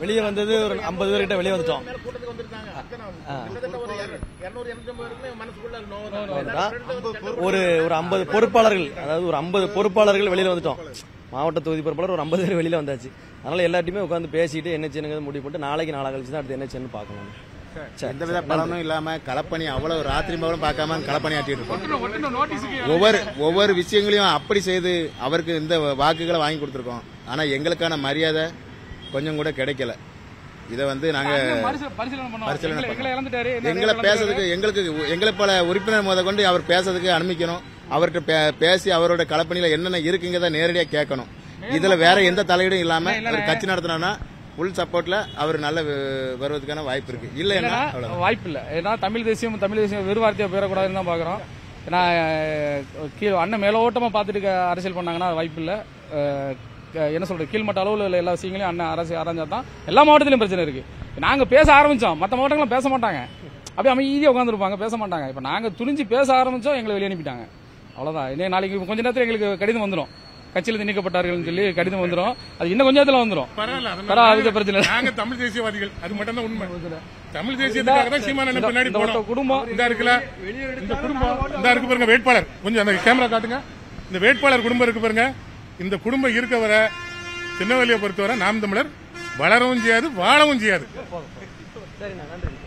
வெளியே வந்தது ஒரு ஐம்பது பேர்கிட்ட வெளியே வந்துட்டோம் கூட்டத்துக்கு வந்திருக்காங்க அத்தனை ஆ. கிட்டத்தட்ட ஒரு இருநூறு இருநூத்தம்பது இருக்குமே மனசுக்குள்ள நோவு வந்துட்டா. ஒரு ஒரு ஐம்பது பொறுப்பாளர்கள் அதாவது ஒரு ஐம்பது பொறுப்பாளர்கள் வெளியில வந்துட்டோம் மாவட்ட தொகுதி பொறுப்பாளர் ஒரு ஐம்பது பேர் வெளியில வந்தாச்சு அதனால எல்லாத்தையுமே உட்காந்து பேசிட்டு என்ன செய்யணுங்கிறது முடிவு பண்ணிட்டு நாளைக்கு நாளை கழிச்சு தான் அடுத்து என்ன செய்யணும் பார்க்கணும் சரி. எந்தவித பலனும் இல்லாம களப்பணி அவ்வளவு ராத்திரி பகலும் பார்க்காம களப்பணி ஆட்டிட்டு இருக்கோம் ஒவ்வொரு ஒவ்வொரு விஷயங்களையும் அப்படி செய்து அவருக்கு இந்த வாக்குகளை வாங்கி கொடுத்துருக்கோம் ஆனா எங்களுக்கான மரியாதை கொஞ்சம் கூட கிடைக்கல இதை வந்து நாங்க பரிசீலனை பண்ணுவோம் பரிசீலனை எங்களை- எங்களை இழந்துட்டாரு என்ன எங்களை இழந்துட்டாரு? பேசுறதுக்கு எங்களுக்கு எங்களை பல உறுப்பினர் முத கொண்டு அவர் பேசுறதுக்கு அனுமதிக்கணும் அவர்கிட்ட பே- பேசி அவரோட களப்பணியில என்னென்ன இருக்குங்கிறத நேரடியா கேட்கணும் இதுல வேற எந்த தலையீடும் இல்லாம ஒரு கட்சி நடத்தினா ஃபுல் சப்போர்ட்ல அவர் நல்ல வ- வருவதற்கான வாய்ப்பு இருக்கு இல்லைன்னா இல்லைன்னா அவ்வளவுதான். வாய்ப்பு இல்லை ஏன்னா தமிழ் தேசியம் தமிழ் தேசியம் வெறு வார்த்தையை பேரக்கூடாதுன்னு தான் பார்க்குறோம் ஏன்னா அஹ், கீழ் அண்ணன் மேலோட்டமாக பார்த்துட்டு க- அரசியல் பண்ணாங்கன்னா அது வாய்ப்பு இல்லை என்ன சொல்றது கீழ்மட்ட அளவில் உள்ள எல்லா விஷயங்களையும் அண்ணன் அரசு ஆராய்ஞ்சா தான் எல்லா மாவட்டத்திலும் பிரச்சனை இருக்கு நாங்கள் பேச ஆரம்பிச்சோம் மற்ற மாவட்டங்களும் பேச மாட்டாங்க அப்படியே அமைதியாக உட்காந்துருப்பாங்க பேச மாட்டாங்க இப்போ நாங்கள் துணிஞ்சு பேச ஆரம்பிச்சோம் எங்களை வெளியே அனுப்பிட்டாங்க அவ்வளோதான் இன்னும் நாளைக்கு கொஞ்ச நேரத்தில் எங்களுக்கு கடிதம் வந்துடும் கட்சியிலிருந்து நீக்கப்பட்டார்கள்னு சொல்லி கடிதம் வந்துடும் அது இன்னும் கொஞ்ச நேரத்தில் வந்துடும் பரவாயில்ல அதனால பரவாயில்ல, அதுக்கு பிரச்சனை இல்லை. நாங்க தமிழ் தேசியவாதிகள் அது மட்டும் தான் உண்மை தமிழ் தேசியத்துக்காக தான் சீமான் அண்ணன் பின்னாடி இந்த போனோம் ஒத்த குடும்பம் இந்த இருக்குல்ல இந்த குடும்பம் இந்த இருக்கு பாருங்க வேட்பாளர் கொஞ்சம் அந்த கேமரா காட்டுங்க இந்த வேட்பாளர் குடும்பம் இருக்கு பாருங்க இந்த குடும்பம் இருக்க வர திருநெல்வேலியை பொறுத்தவரை நாம் தமிழர் வளரவும் செய்யாது வாழவும் செய்யாது சரிண்ணா நன்றி